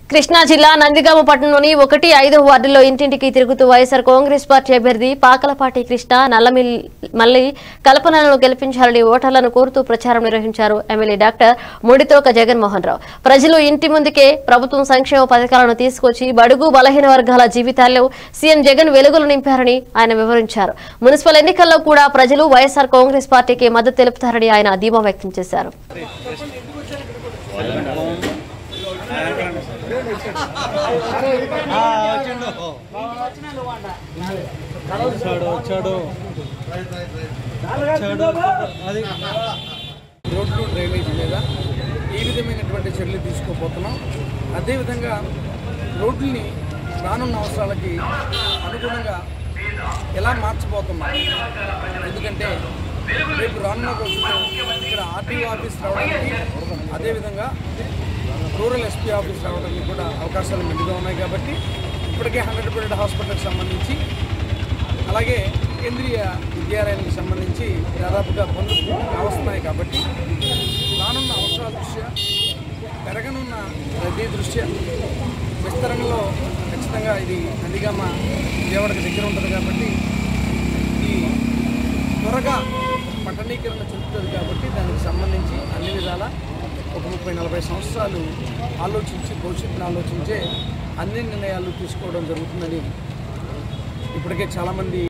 కృష్ణా జిల్లా నందిగామ పట్టణంలోని ఒకటి ఐదో వార్డులో ఇంటింటికి తిరుగుతూ వైఎస్ఆర్ కాంగ్రెస్ పార్టీ అభ్యర్థి పాకలపాటి కృష్ణ నల్లమిల్ మళ్లీ కల్పనలను గెలిపించాలని ఓటర్లను కోరుతూ ప్రచారం నిర్వహించారు ఎమ్మెల్యే డాక్టర్ ముడితోక జగన్మోహన్ రావు ప్రజలు ఇంటి ముందుకే ప్రభుత్వం సంక్షేమ పథకాలను తీసుకొచ్చి బడుగు బలహీన వర్గాల జీవితాల్లో సీఎం జగన్ వెలుగులు నింపారని ఆయన వివరించారు మున్సిపల్ ఎన్నికల్లో కూడా ప్రజలు వైఎస్ఆర్ కాంగ్రెస్ పార్టీకి మద్దతు తెలుపుతారని ఆయన ధీమా వ్యక్తం చేశారు వచ్చాడు వచ్చాడు వచ్చాడు అది రోడ్లు డ్రైనేజీ మీద ఏ విధమైనటువంటి చర్యలు తీసుకోబోతున్నాం అదేవిధంగా రోడ్లని రానున్న అవసరాలకి అనుగుణంగా ఎలా మార్చబోతున్నాం ఎందుకంటే రేపు రానున్న రోజుల్లో ఇక్కడ ఆర్టీఓ ఆఫీస్ రావడానికి అదేవిధంగా రూరల్ ఎస్పీ ఆఫీస్ రావడానికి కూడా అవకాశాలు మెండుగా ఉన్నాయి కాబట్టి ఇప్పటికే హండ్రెడ్ బెడ్ హాస్పిటల్కి సంబంధించి అలాగే కేంద్రీయ విద్యాలయానికి సంబంధించి దాదాపుగా పనులు కావస్తున్నాయి కాబట్టి రానున్న అవసరాల దృష్ట్యా పెరగనున్న రద్దీ దృష్ట్యా విస్తరణలో ఖచ్చితంగా ఇది నందిగామ విజయవాడకి దగ్గర ఉంటుంది కాబట్టి ఈ త్వరగా పట్టణీకరణ చెందుతుంది కాబట్టి దానికి సంబంధించి అన్ని విధాల ఒక ముప్పై నలభై సంవత్సరాలు ఆలోచించి భవిష్యత్తును ఆలోచించే అన్ని నిర్ణయాలు తీసుకోవడం జరుగుతుందని ఇప్పటికే చాలామంది